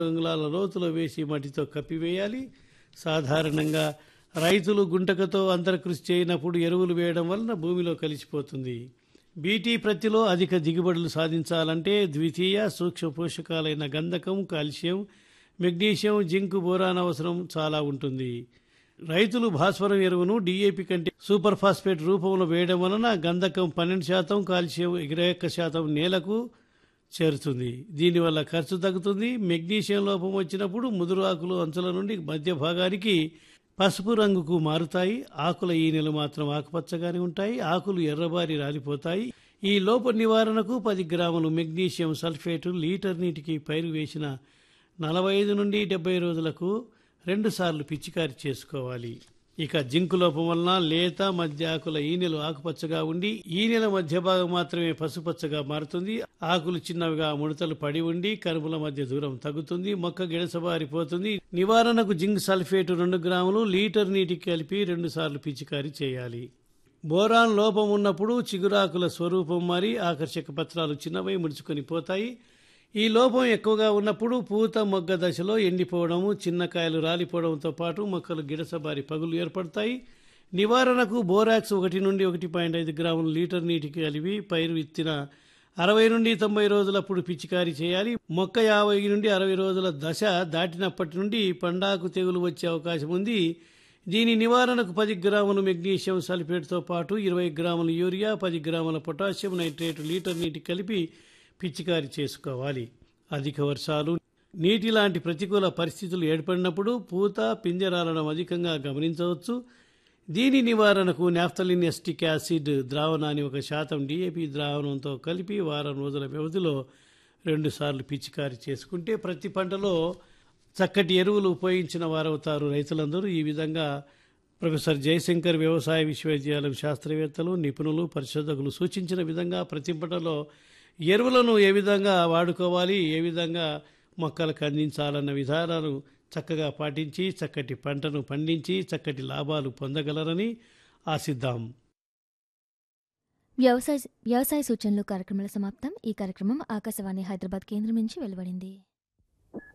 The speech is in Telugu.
అంగుళాల లోతులో వేసి మట్టితో కప్పివేయాలి సాధారణంగా రైతులు గుంటకతో అంతరకృషి చేయనప్పుడు ఎరువులు వేయడం వలన భూమిలో కలిసిపోతుంది బీటీ ప్రత్తిలో అధిక దిగుబడులు సాధించాలంటే ద్వితీయ సూక్ష్మ పోషకాలైన గంధకం కాల్షియం మెగ్నీషియం జింక్ బోరాన్ అవసరం చాలా ఉంటుంది రైతులు భాస్వరం ఎరువును డీఏపీ కంటే సూపర్ ఫాస్ఫేట్ రూపంలో వేయడం వలన గంధకం పన్నెండు శాతం కాల్షియం ఇరవై ఒక్క శాతం నేలకు చేరుతుంది దీనివల్ల ఖర్చు తగ్గుతుంది మెగ్నీషియం లోపం వచ్చినప్పుడు ముదురు ఆకులు అంచుల నుండి మధ్య భాగానికి పసుపు రంగుకు మారుతాయి ఆకుల ఈనెలు మాత్రం ఆకుపచ్చగానే ఉంటాయి ఆకులు ఎర్రబారి రాలిపోతాయి ఈ లోప నివారణకు పది గ్రాములు మెగ్నీషియం సల్ఫేటు లీటర్ నీటికి పైరు వేసిన నలభై ఐదు నుండి డెబ్బై రోజులకు రెండు సార్లు పిచికారి చేసుకోవాలి ఇక జింకు లోపం వలన లేత మధ్య ఆకుల ఈనెలు ఆకుపచ్చగా ఉండి ఈనెల మధ్య భాగం మాత్రమే పసుపచ్చగా మారుతుంది ఆకులు చిన్నవిగా ముడతలు పడి ఉండి కనుపుల మధ్య దూరం తగ్గుతుంది మొక్క గిడసబారిపోతుంది నివారణకు జింక్ సల్ఫేట్ రెండు గ్రాములు లీటర్ నీటికి కలిపి రెండు సార్లు పిచికారి చేయాలి బోరాన్ లోపం ఉన్నప్పుడు చిగురాకుల స్వరూపం మారి ఆకర్షక పత్రాలు చిన్నవై ముడుచుకొని పోతాయి ఈ లోపం ఎక్కువగా ఉన్నప్పుడు పూత మొగ్గ దశలో ఎండిపోవడము చిన్న కాయలు రాలిపోవడంతో పాటు మొక్కలు గిడసబారి పగులు ఏర్పడతాయి నివారణకు బోరాక్స్ ఒకటి నుండి ఒకటి పాయింట్ ఐదు గ్రాములు లీటర్ నీటికి కలిపి పైరు విత్తిన అరవై నుండి తొంభై రోజులప్పుడు పిచికారీ చేయాలి మొక్క యాభై నుండి అరవై రోజుల దశ దాటినప్పటి నుండి పండాకు తెగులు వచ్చే అవకాశం ఉంది దీని నివారణకు పది గ్రాములు మెగ్నీషియం సల్ఫేట్తో పాటు ఇరవై గ్రాముల యూరియా పది గ్రాముల పొటాషియం నైట్రేట్ లీటర్ నీటికి కలిపి పిచికారి చేసుకోవాలి అధిక వర్షాలు నీటి లాంటి ప్రతికూల పరిస్థితులు ఏర్పడినప్పుడు పూత పింజరాలడం అధికంగా గమనించవచ్చు దీని నివారణకు నాఫ్తలిన్ ఎస్టిక్ యాసిడ్ ద్రావణాన్ని ఒక శాతం డిఏపి ద్రావణంతో కలిపి వారం రోజుల వ్యవధిలో రెండుసార్లు పిచికారి చేసుకుంటే ప్రతి పంటలో చక్కటి ఎరువులు ఉపయోగించిన వారవుతారు రైతులందరూ ఈ విధంగా ప్రొఫెసర్ జయశంకర్ వ్యవసాయ విశ్వవిద్యాలయం శాస్త్రవేత్తలు నిపుణులు పరిశోధకులు సూచించిన విధంగా ప్రతి పంటలో ఎరువులను ఏ విధంగా వాడుకోవాలి ఏ విధంగా మొక్కలకు అందించాలన్న విధానాలు చక్కగా పాటించి చక్కటి పంటను పండించి చక్కటి లాభాలు పొందగలరని ఆశిద్దాం వ్యవసాయ వ్యవసాయ సూచనలు కార్యక్రమాల సమాప్తం ఈ కార్యక్రమం ఆకాశవాణి హైదరాబాద్ కేంద్రం నుంచి వెలువడింది